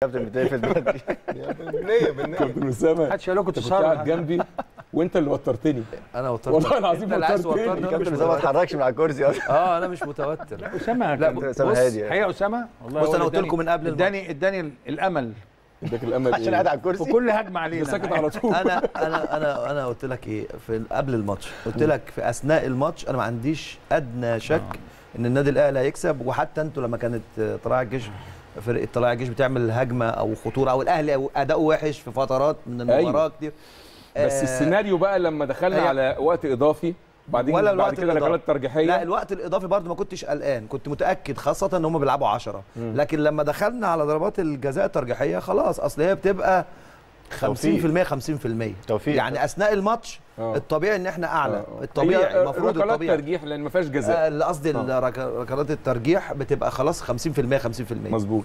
كابتن بتقفل بدري بالنيه بالنيه كابتن اسامه محدش قال لكم انت كنت تسهروا قاعد جنبي وانت اللي وترتني انا وترت والله العظيم انت اللي عايز وترتني. توترني انا مش كابتن اسامه ما متوتر اتحركش من على الكرسي اصلا اه انا مش متوتر اسامه لا كان- اسامه بص، هادي يعني. حقيقه اسامه والله بص هو انا قلت اداني- لكم من قبل الماتش اداني اداني الامل اداك الامل عشان ايه قاعد على في الكرسي كل هجمه علينا ساكت على طول انا انا انا انا قلت لك ايه في قبل الماتش قلت لك في اثناء الماتش انا ما عنديش ادنى شك ان النادي الاهلي هيكسب وحتى انتوا لما كانت طلائع الجيش فرقه طلائع الجيش بتعمل هجمه او خطوره او الاهلي اداؤه وحش في فترات من المباراه أيوة. كتير بس آه، السيناريو بقى لما دخلنا هي- على وقت اضافي بعدين ولا بعد الوقت كده الإضافي. ركلات ترجيحيه لا الوقت الاضافي برضه ما كنتش قلقان كنت متاكد خاصه ان هم بيلعبوا 10 لكن لما دخلنا على ضربات الجزاء الترجيحيه خلاص اصل هي بتبقى 50% 50% توفيق. يعني اثناء الماتش آه. الطبيعي ان احنا اعلى آه. الطبيعي هي المفروض ركلات الطبيعي ترجيح لان ما فيهاش آه، جزاء اللي قصدي آه. الرك- ركلات الترجيح بتبقى خلاص 50% 50% مظبوط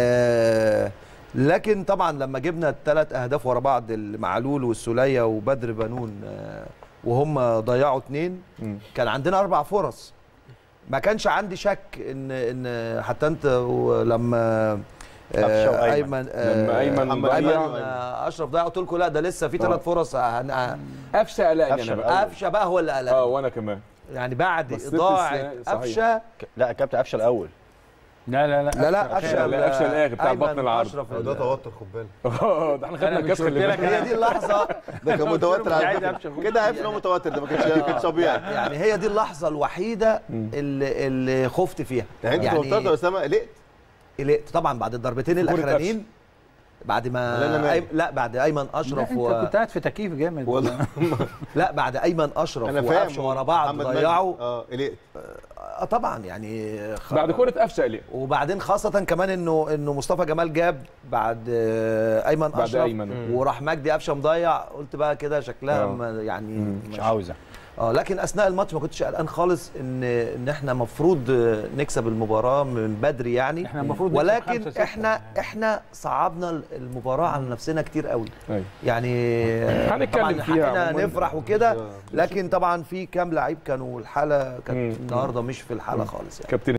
آه لكن طبعا لما جبنا الثلاث اهداف ورا بعض المعلول والسوليه وبدر بنون آه وهم ضيعوا اثنين مم. كان عندنا اربع فرص ما كانش عندي شك ان ان حتى انت و- لما قفشة آه، وأيمن. ايمن آه، لما أيمن محمد ضيع. ايمن آه، اشرف ضيع قلت لكم لا ده لسه في ثلاث فرص هن- قفشه قلقني قفشة انا بقى قفشه بقى هو اللي اه قلق وانا كمان يعني بعد بس ست اضاعه السنة- صحيح. قفشه لا كابتن قفشه الاول لا لا لا لا لا قفشه لا، قفشة الآخر بتاع أيمن بطن العرض. أشرف ده ال- توتر خد بالك اه ده احنا خدنا أنا الكاس مش خلي قلت لك بالك هي دي اللحظه ده كان متوتر على عايز فكرة. أمشي أخد- كده عارف ان هو متوتر ده ما كانش ما كانش طبيعي يعني هي دي اللحظه الوحيده اللي, اللي خفت فيها يعني انت توترت يا اسامه قلقت قلقت طبعا بعد الضربتين كرة الاخرانيين بعد ولا أنا ما مالي؟ أي... لا بعد ايمن لا اشرف انت و... كنت قاعد في تكييف جامد والله لا بعد ايمن اشرف انا فاهم وقفشه ورا بعض محمد مجدي. ضيعوا اه قلقت آه طبعا يعني خ... بعد كره قفشه قلق وبعدين خاصة كمان انه انه مصطفى جمال جاب بعد آه، ايمن بعد اشرف أيمن. وراح مجدي قفشه مضيع قلت بقى كده شكلها آه. ما- يعني مش عاوزه اه لكن اثناء الماتش ما كنتش قلقان خالص ان ان احنا المفروض نكسب المباراه من بدري يعني احنا المفروض نكسب ولكن خمسة ستة. احنا احنا صعبنا المباراه على نفسنا كتير قوي أيوة. يعني هنتكلم طبعا فيها حقنا عموماً. نفرح وكده لكن طبعا في كام لعيب كانوا الحاله مم. كانت النهارده مش في الحاله خالص يعني كابتن